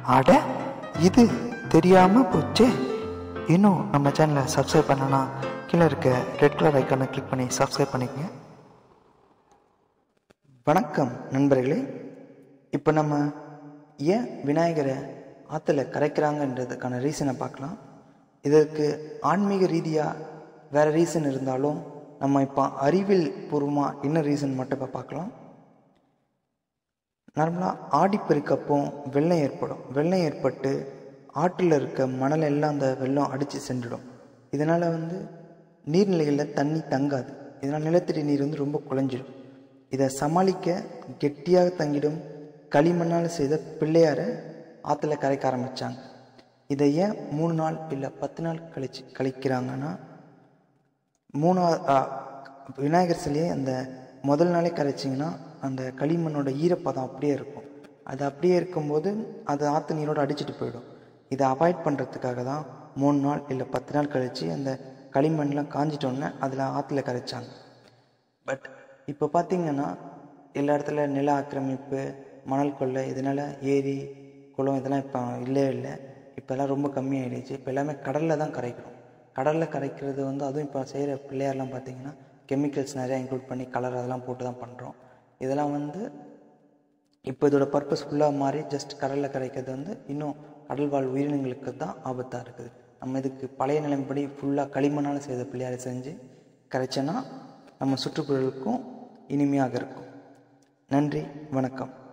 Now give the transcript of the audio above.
அட இது தெரியாமல் போச்சே இன்னும் நம்ம சேனலை சப்ஸ்கிரைப் பண்ணனா கீழே இருக்க ரெட் கலர் ஐக்கானை கிளிக் பண்ணி சப்ஸ்கிரைப் பண்ணிக்கங்க வணக்கம் நண்பர்களே இப்போ நம்ம ஏன் விநாயகரை ஆற்றுல கரைக்கிறாங்கன்றதுக்கான ரீசனை பார்க்கலாம் இதற்கு ஆன்மீக ரீதியாக வேறு ரீசன் இருந்தாலும் நம்ம இப்போ அறிவியல் பூர்வமாக என்ன ரீசன் மட்டும் இப்போ பார்க்கலாம் நார்மலாக ஆடிப்பெருக்கப்போ வெள்ளம் ஏற்படும் வெள்ளம் ஏற்பட்டு ஆற்றில் இருக்க மணல் எல்லாம் அந்த வெள்ளம் அடித்து சென்றுடும் இதனால் வந்து நீர்நிலைகளில் தண்ணி தங்காது இதனால் நிலத்தடி நீர் வந்து ரொம்ப குறைஞ்சிடும் இதை சமாளிக்க கெட்டியாக தங்கிடும் களிமண்ணால் செய்த பிள்ளையாரை ஆற்றுல கரைக்க ஆரம்பித்தாங்க இதை ஏன் மூணு நாள் இல்லை பத்து நாள் கழிச்சு கழிக்கிறாங்கன்னா மூணாவது ஆ, விநாயகர் சிலையை அந்த முதல் நாளே கரைச்சிங்கன்னா அந்த களிமண்ணோட ஈரப்பதம் அப்படியே இருக்கும் அது அப்படியே இருக்கும்போது அது ஆற்று நீரோடு அடிச்சிட்டு போயிடும் இதை அவாய்ட் பண்ணுறதுக்காக தான் மூணு நாள் இல்லை பத்து நாள் கழித்து அந்த களிமண்லாம் காஞ்சிட்டோன்னே அதில் ஆற்றுல கரைச்சாங்க பட் இப்போ பார்த்தீங்கன்னா எல்லா இடத்துல நில ஆக்கிரமிப்பு மணல் கொள்ளை இதனால் ஏரி குளம் இதெல்லாம் இப்போ இல்லவே இல்லை இப்போல்லாம் ரொம்ப கம்மியாயிடுச்சு இப்போ எல்லாமே கடலில் தான் கரைக்கிறோம் கடலில் கரைக்கிறது வந்து அதுவும் இப்போ செய்கிற பிள்ளையார்லாம் பார்த்தீங்கன்னா கெமிக்கல்ஸ் நிறையா இன்க்ளூட் பண்ணி கலர் அதெல்லாம் போட்டு தான் பண்ணுறோம் இதெல்லாம் வந்து இப்போ இதோட பர்பஸ் ஃபுல்லாக மாறி ஜஸ்ட் கடலில் கரைக்கிறது வந்து இன்னும் கடல் வாழ் உயிரினங்களுக்கு தான் ஆபத்தாக இருக்குது நம்ம இதுக்கு பழைய நிலைமைப்படி ஃபுல்லாக களிமண்ணால் செய்த பிள்ளையாரை செஞ்சு கரைச்சோன்னா நம்ம சுற்றுப்புறலுக்கும் இனிமையாக இருக்கும் நன்றி வணக்கம்